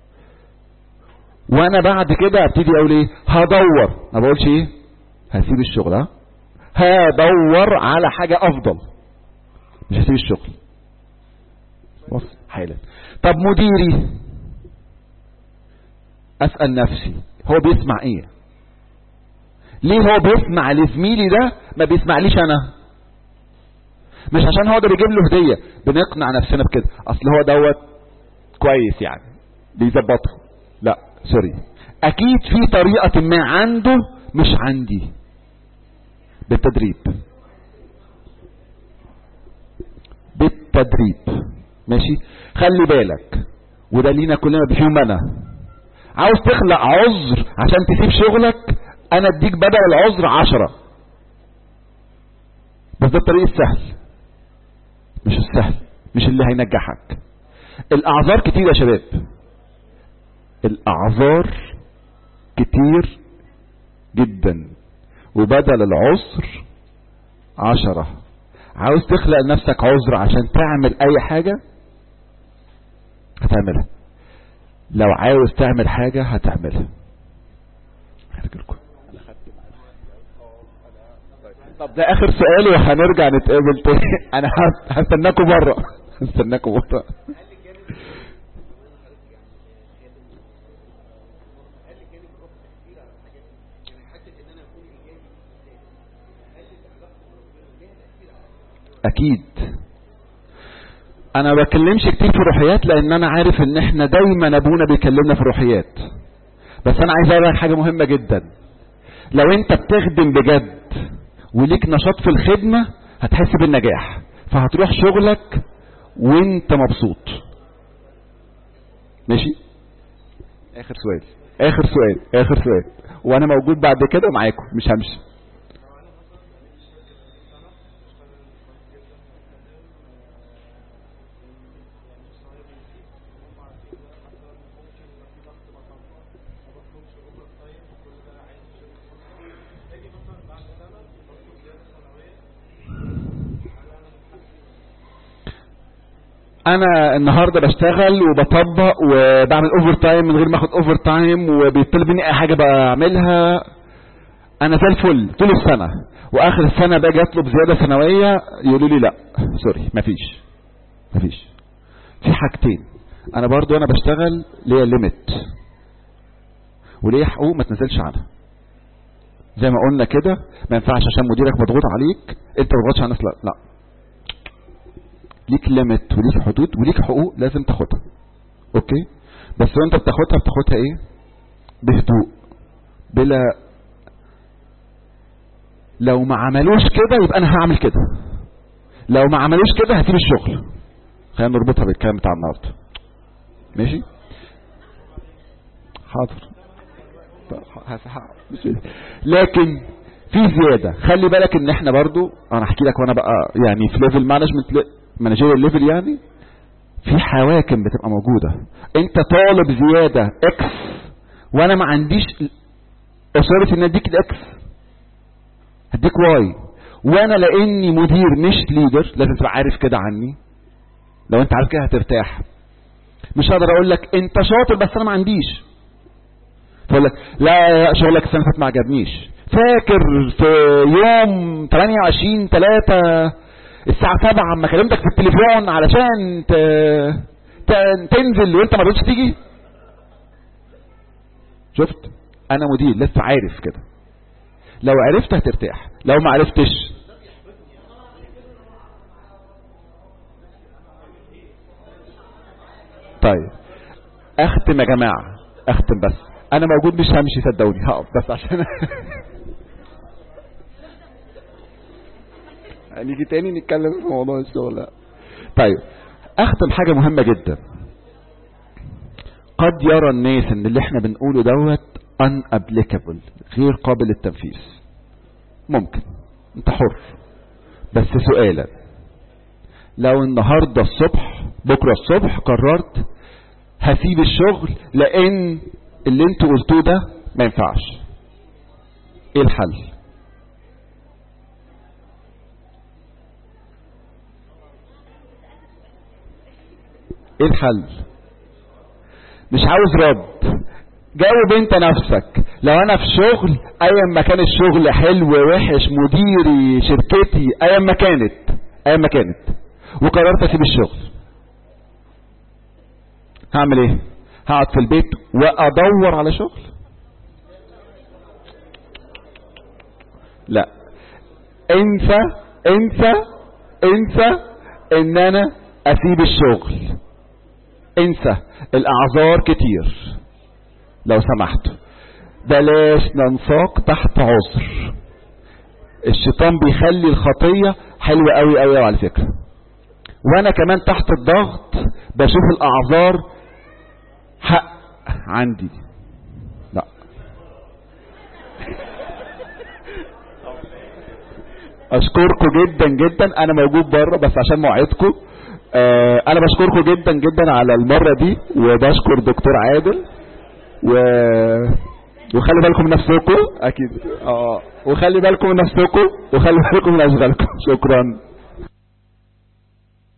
وانا بعد كده ابتدي اقول ايه هدور ما بقولش ايه هسيب الشغل ها هدور على حاجة افضل مش هسيب الشغل بص حالا طب مديري اسأل نفسي هو بيسمع ايه ليه هو بيسمع لزميلي ده ما بيسمعليش انا مش عشان هو ده بيجيب له هدية بنقنع نفسنا بكده اصل هو دوت كويس يعني بيظبطه لا سوري اكيد في طريقة ما عنده مش عندي بالتدريب بالتدريب ماشي خلي بالك وده لينا كلنا بفيهم انا عاوز تخلق عذر عشان تسيب شغلك انا اديك بدل العذر عشرة بس ده الطريق السهل مش السهل مش اللي هينجحك الاعذار كتير يا شباب الاعذار كتير جدا وبدل العذر عشرة عاوز تخلق لنفسك عذر عشان تعمل اي حاجة هتعملها لو عاوز تعمل حاجة هتعملها هرجلكم طب ده اخر سؤال وهنرجع نتقابل تاني انا هستناكم بره هستناكم بره اكيد انا ما بكلمش كتير في الروحيات لان انا عارف ان احنا دايما ابونا بيكلمنا في الروحيات بس انا عايز اقول لك حاجه مهمه جدا لو انت بتخدم بجد وليك نشاط في الخدمه هتحس بالنجاح فهتروح شغلك وانت مبسوط ماشي اخر سؤال اخر سؤال اخر سؤال وانا موجود بعد كده معاكم مش همشي انا النهارده بشتغل وبطبق وبعمل اوفر تايم من غير ما اخد اوفر تايم وبيطلب مني اي حاجه بعملها انا زي الفل طول السنه واخر السنه باجي اطلب زياده سنويه يقولوا لي لا سوري مفيش مفيش في حاجتين انا برضو انا بشتغل ليا ليميت وليا حقوق ما تنزلش عنها زي ما قلنا كده ما ينفعش عشان مديرك مضغوط عليك انت ما تضغطش على الناس لا لا ليك ليميت وليك حدود وليك حقوق لازم تاخدها اوكي بس وانت بتاخدها بتاخدها ايه بهدوء بلا لو ما عملوش كده يبقى انا هعمل كده لو ما عملوش كده هسيب الشغل خلينا نربطها بالكلام بتاع النهارده ماشي حاضر لكن في زيادة خلي بالك ان احنا برضو انا احكي لك وانا بقى يعني في ليفل مانجمنت مانجيريال ليفل يعني في حواكم بتبقى موجودة انت طالب زيادة اكس وانا ما عنديش اصراري ان اديك الاكس هديك واي وانا لاني مدير مش ليدر لازم تبقى عارف كده عني لو انت عارف كده هترتاح مش هقدر اقول لك انت شاطر بس انا ما عنديش فاقول لك لا شغلك السنه اللي فاتت ما عجبنيش فاكر في يوم 28 3 الساعة 7 اما كلمتك في التليفون علشان ت... ت... تنزل وانت ما رضيتش تيجي شفت انا مدير لسه عارف كده لو عرفت هترتاح لو ما عرفتش طيب اختم يا جماعة اختم بس انا موجود مش همشي صدقوني هقف بس عشان نيجي تاني نتكلم في موضوع الشغل طيب اختم حاجة مهمة جدا قد يرى الناس ان اللي احنا بنقوله دوت unapplicable غير قابل للتنفيذ ممكن انت حر بس سؤالا لو النهاردة الصبح بكرة الصبح قررت هسيب الشغل لان اللي انتوا قلتوه ده ما ينفعش ايه الحل ايه الحل مش عاوز رد جاوب انت نفسك لو انا في شغل ايا ما كان الشغل حلو وحش مديري شركتي ايا ما كانت ايا ما كانت وقررت اسيب الشغل هعمل ايه هقعد في البيت وادور على شغل لا انسى انسى انسى ان انا اسيب الشغل انسى الاعذار كتير لو سمحت بلاش ننساق تحت عذر الشيطان بيخلي الخطية حلوة قوي قوي على فكرة وانا كمان تحت الضغط بشوف الاعذار حق عندي لا اشكركم جدا جدا انا موجود بره بس عشان موعدكم آه انا بشكركم جدا جدا على المرة دي وبشكر دكتور عادل و وخلي بالكم من نفسكم اكيد اه وخلي بالكم من نفسكم وخلي بالكم من اشغالكم شكرا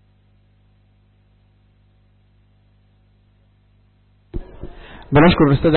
بنشكر الاستاذ